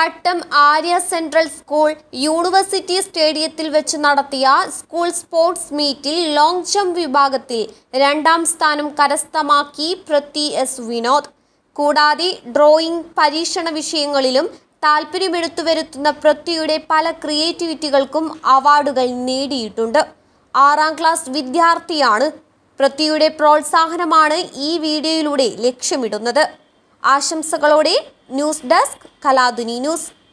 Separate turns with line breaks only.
പട്ടം Arya central school university സ്റ്റേഡിയത്തിൽ വെച്ച് നടത്തിയ സ്കൂൾ സ്പോർട്സ് മീറ്റിൽ ലോങ് ജംപ് വിഭാഗത്തിൽ രണ്ടാം സ്ഥാനം കരസ്ഥമാക്കി പൃഥ്വി എസ് വിനോദ് കൂടാതെ ഡ്രോയിങ് പരീക്ഷണ വിഷയങ്ങളിലും താല്പര്യമെടുത്തു വരുത്തുന്ന പൃഥ്വിയുടെ പല ക്രിയേറ്റിവിറ്റികൾക്കും അവാർഡുകൾ നേടിയിട്ടുണ്ട് ആറാം ക്ലാസ് വിദ്യാർത്ഥിയാണ് പൃഥ്വിയുടെ പ്രോത്സാഹനമാണ് ഈ വീഡിയോയിലൂടെ ലക്ഷ്യമിടുന്നത് ആശംസകളോടെ ന്യൂസ് ഡെസ്ക് കലാധുനി ന്യൂസ്